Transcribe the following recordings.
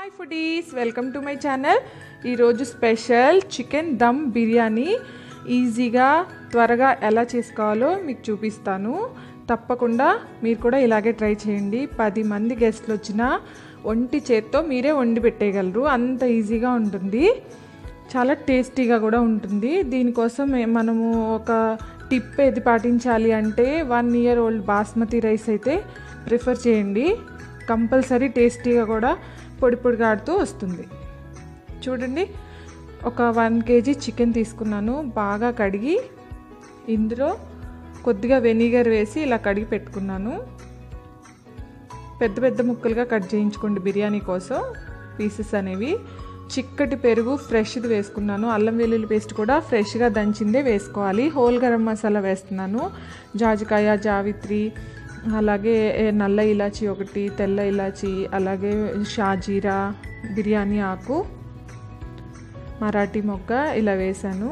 hi foodies welcome to my channel ఈరోజు special chicken dum biryani ఈజీగా త్వరగా ఎలా చేసుకోవాలో మీకు చూపిస్తాను తప్పకుండా మీరు కూడా ఇలాగే ట్రై చేయండి పది మంది గెస్ట్లు వచ్చినా ఒంటి చేత్తో మీరే వండి పెట్టేయగలరు అంత ఈజీగా ఉంటుంది చాలా టేస్టీగా కూడా ఉంటుంది దీనికోసం ఏ- మనము ఒక టిప్ ఏది పాటించాలి అంటే one year old basmati rice అయితే ప్రిఫర్ చేయండి కంపల్సరీ టేస్టీగా కూడా పొడి పొడిగాడుతూ వస్తుంది చూడండి ఒక వన్ కేజీ చికెన్ తీసుకున్నాను బాగా కడిగి ఇందులో కొద్దిగా వెనిగర్ వేసి ఇలా కడిగి పెట్టుకున్నాను పెద్ద పెద్ద ముక్కలుగా కట్ చేయించుకోండి బిర్యానీ కోసం పీసెస్ అనేవి చిక్కటి పెరుగు ఫ్రెష్ది వేసుకున్నాను అల్లం వెల్లుల్లి పేస్ట్ కూడా ఫ్రెష్గా దంచిందే వేసుకోవాలి హోల్ గరం మసాలా వేస్తున్నాను జాజికాయ జావిత్రి అలాగే ఏ, నల్ల ఇలాచి ఒకటి తెల్ల ఇలాచి అలాగే షాజీరా బిర్యానీ ఆకు మరాఠీ మొగ్గ ఇలా వేసాను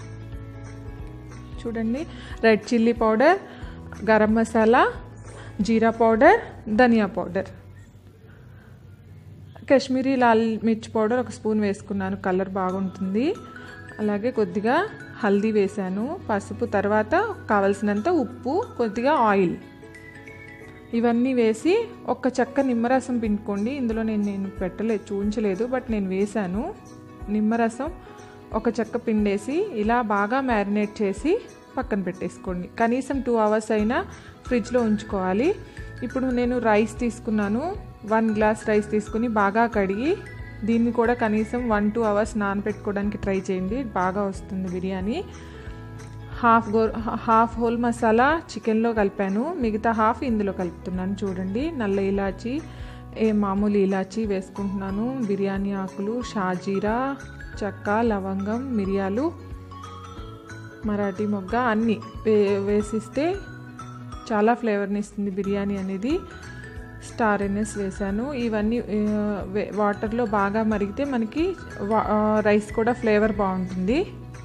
చూడండి red chilli powder garam masala jeera powder dhaniya powder Kashmiri lal mirch powder ఒక స్పూన్ వేసుకున్నాను కలర్ బాగుంటుంది అలాగే కొద్దిగా హల్దీ వేసాను పసుపు తర్వాత కావలసినంత ఉప్పు కొద్దిగా ఆయిల్ ఇవన్నీ వేసి ఒక్క చెక్క నిమ్మరసం పిండుకోండి ఇందులో నేను నేను పెట్టలేదు చూపించలేదు బట్ నేను వేశాను నిమ్మరసం ఒక చెక్క పిండేసి ఇలా బాగా మ్యారినేట్ చేసి పక్కన పెట్టేసుకోండి కనీసం టూ అవర్స్ అయినా ఫ్రిడ్జ్లో ఉంచుకోవాలి ఇప్పుడు నేను రైస్ తీసుకున్నాను వన్ గ్లాస్ రైస్ తీసుకుని బాగా కడిగి దీన్ని కూడా కనీసం వన్ టూ అవర్స్ నానబెట్టుకోవడానికి ట్రై చేయండి బాగా వస్తుంది biryani half go half whole masala చికెన్లో కలిపాను మిగతా హాఫ్ ఇందులో కలుపుతున్నాను చూడండి నల్ల ఇలాచి ఏ మామూలు ఇలాచి వేసుకుంటున్నాను బిర్యానీ ఆకులు షాజీరా చెక్క లవంగం మిరియాలు మరాఠీ మొగ్గ అన్నీ వే వేసిస్తే చాలా ఫ్లేవర్ని ఇస్తుంది బిర్యానీ అనేది స్టార్ ఎన్ఎస్ వేసాను ఇవన్నీ ఆ, వే- వాటర్లో బాగా మరిగితే మనకి వా- ఆ, రైస్ కూడా ఫ్లేవర్ బాగుంటుంది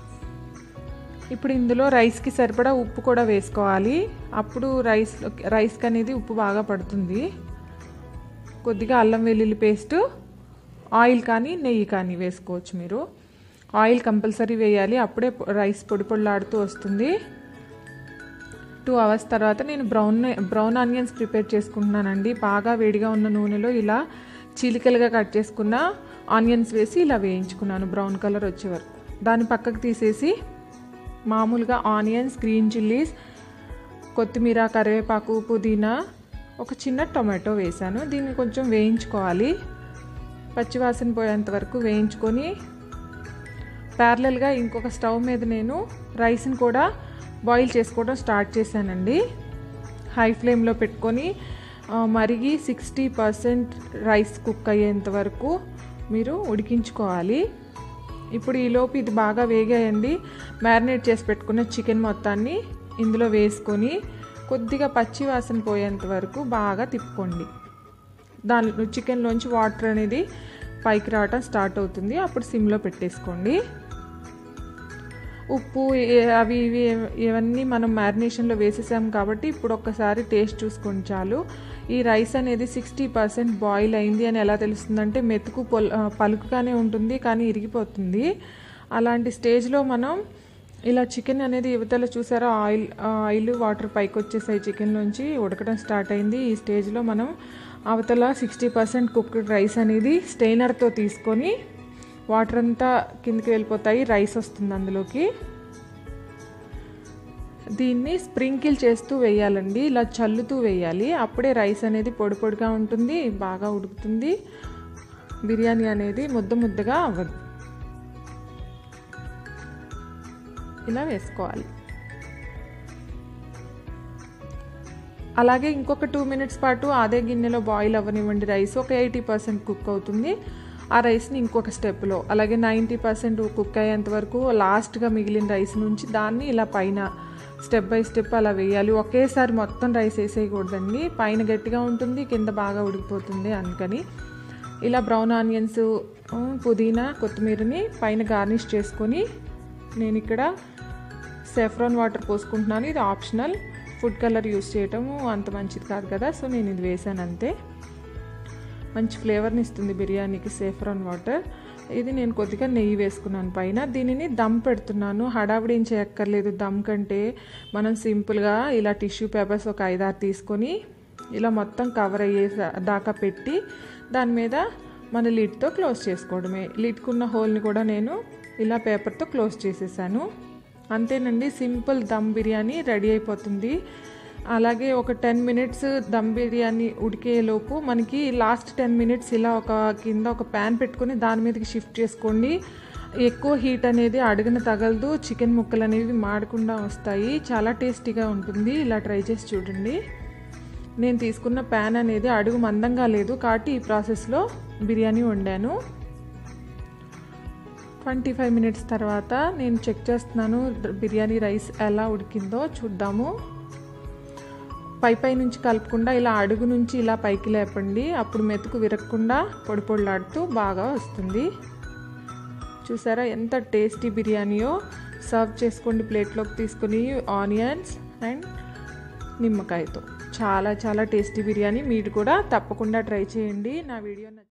ఇప్పుడు ఇందులో రైస్కి సరిపడా ఉప్పు కూడా వేసుకోవాలి అప్పుడు రైస్ రైస్కి అనేది ఉప్పు బాగా పడుతుంది కొద్దిగా అల్లం వెల్లుల్లి పేస్ట్ ఆయిల్ కానీ నెయ్యి కానీ వేసుకోవచ్చు మీరు ఆయిల్ కంపల్సరీ వేయాలి అప్పుడే పొ- రైస్ పొడి పొడిలాడుతూ వస్తుంది టూ అవర్స్ తర్వాత నేను బ్రౌన్ బ్రౌన్ ఆనియన్స్ ప్రిపేర్ చేసుకుంటున్నానండి బాగా వేడిగా ఉన్న నూనెలో ఇలా చీలికలుగా కట్ చేసుకున్న ఆనియన్స్ వేసి ఇలా వేయించుకున్నాను బ్రౌన్ కలర్ వచ్చే వరకు దాన్ని పక్కకు తీసేసి మామూలుగా ఆనియన్స్ గ్రీన్ చిల్లీస్ కొత్తిమీర కరివేపాకు పుదీనా ఒక చిన్న టొమాటో వేసాను దీన్ని కొంచెం వేయించుకోవాలి పచ్చివాసన పోయేంత వరకు వేయించుకొని ప్యారలల్గా ఇంకొక స్టవ్ మీద నేను రైస్ని కూడా బాయిల్ చేసుకోవడం స్టార్ట్ చేశానండి హై ఫ్లేమ్లో పెట్టుకొని ఆ, మరిగి సిక్స్టీ పర్సెంట్ రైస్ కుక్ అయ్యేంత వరకు మీరు ఉడికించుకోవాలి ఇప్పుడు ఈలోపు ఇది బాగా వేగాయండి మ్యారినేట్ చేసి పెట్టుకున్న చికెన్ మొత్తాన్ని ఇందులో వేసుకొని కొద్దిగా పచ్చి వాసన పోయేంత వరకు బాగా తిప్పుకోండి దాని చికెన్లోంచి వాటర్ అనేది పైకి రావటం స్టార్ట్ అవుతుంది అప్పుడు సిమ్లో పెట్టేసుకోండి ఉప్పు ఏ- అవి ఇవి ఇవన్నీ మనం మ్యారినేషన్లో వేసేసాం కాబట్టి ఇప్పుడు ఒక్కసారి టేస్ట్ చూసుకొని చాలు ఈ రైస్ అనేది సిక్స్టీ పర్సెంట్ బాయిల్ అయింది అని ఎలా తెలుస్తుందంటే మెతుకు పొల్ ఆ, పలుకుగానే ఉంటుంది కానీ ఇరిగిపోతుంది అలాంటి స్టేజ్లో మనం ఇలా చికెన్ అనేది యువతలో చూసారా ఆయిల్ ఆయిల్ వాటర్ పైకి వచ్చేసాయి చికెన్లోంచి ఉడకడం స్టార్ట్ అయింది ఈ స్టేజ్లో మనం అవతల సిక్స్టీ పర్సెంట్ కుక్డ్ రైస్ అనేది స్టెయినర్తో తీసుకొని వాటర్ అంతా కిందకి వెళ్ళిపోతాయి రైస్ వస్తుంది అందులోకి దీన్ని స్ప్రింకిల్ చేస్తూ వేయాలండి ఇలా చల్లుతూ వేయాలి అప్పుడే రైస్ అనేది పొడి పొడిగా ఉంటుంది బాగా ఉడుకుతుంది బిర్యానీ అనేది ముద్ద ముద్దగా అవ్వదు ఇలా వేసుకోవాలి అలాగే ఇంకొక టూ మినిట్స్ పాటు అదే గిన్నెలో బాయిల్ అవ్వనివ్వండి రైస్ ఒక ఎయిటీ పర్సెంట్ కుక్ అవుతుంది ఆ రైస్ని ఇంకొక స్టెప్లో అలాగే నైంటీ పర్సెంట్ కుక్ అయ్యేంత వరకు లాస్ట్గా మిగిలిన రైస్ నుంచి దాన్ని ఇలా పైన స్టెప్ బై స్టెప్ అలా వేయాలి ఒకేసారి మొత్తం రైస్ వేసేయకూడదండి పైన గట్టిగా ఉంటుంది కింద బాగా ఉడికిపోతుంది అందుకని ఇలా బ్రౌన్ ఆనియన్స్ పుదీనా కొత్తిమీరని పైన గార్నిష్ చేసుకొని నేను ఇక్కడ సెఫ్రాన్ వాటర్ పోసుకుంటున్నాను ఇది ఆప్షనల్ ఫుడ్ కలర్ యూస్ చేయటము అంత మంచిది కాదు కదా సో నేను ఇది వేసాను అంతే మంచి ఫ్లేవర్ని ఇస్తుంది బిర్యానీకి సేఫ్రాన్ వాటర్ ఇది నేను కొద్దిగా నెయ్యి వేసుకున్నాను పైన దీనిని దమ్ పెడుతున్నాను హడావిడి ఏం చేయక్కర్లేదు దమ్ కంటే మనం సింపుల్గా ఇలా టిష్యూ పేపర్స్ ఒక ఐదారు తీసుకొని ఇలా మొత్తం కవర్ అయ్యే దాకా పెట్టి దాని మీద మన లిడ్తో క్లోజ్ చేసుకోవడమే లిడ్కున్న హోల్ని కూడా నేను ఇలా పేపర్తో క్లోజ్ చేసేసాను అంతేనండి సింపుల్ దమ్ బిర్యానీ రెడీ అయిపోతుంది అలాగే ఒక టెన్ మినిట్స్ దమ్ బిర్యానీ ఉడికేలోపు మనకి లాస్ట్ టెన్ మినిట్స్ ఇలా ఒక కింద ఒక ప్యాన్ పెట్టుకొని దాని మీదకి షిఫ్ట్ చేసుకోండి ఎక్కువ హీట్ అనేది అడుగున తగలదు చికెన్ ముక్కలు అనేవి మాడకుండా వస్తాయి చాలా టేస్టీగా ఉంటుంది ఇలా ట్రై చేసి చూడండి నేను తీసుకున్న ప్యాన్ అనేది అడుగు మందంగా లేదు కాబట్టి ఈ ప్రాసెస్లో బిర్యానీ వండాను ట్వంటీ ఫైవ్ మినిట్స్ తర్వాత నేను చెక్ చేస్తున్నాను బిర్యానీ రైస్ ఎలా ఉడికిందో చూద్దాము పై పై నుంచి కలపకుండా ఇలా అడుగు నుంచి ఇలా పైకి లేపండి అప్పుడు మెతుకు విరగకుండా పొడి పొడిలాడుతూ బాగా వస్తుంది చూసారా ఎంత టేస్టీ బిర్యానీయో సర్వ్ చేసుకోండి ప్లేట్లోకి తీసుకుని ఆనియన్స్ అండ్ నిమ్మకాయతో చాలా చాలా టేస్టీ బిర్యానీ మీరు కూడా తప్పకుండా ట్రై చేయండి నా వీడియో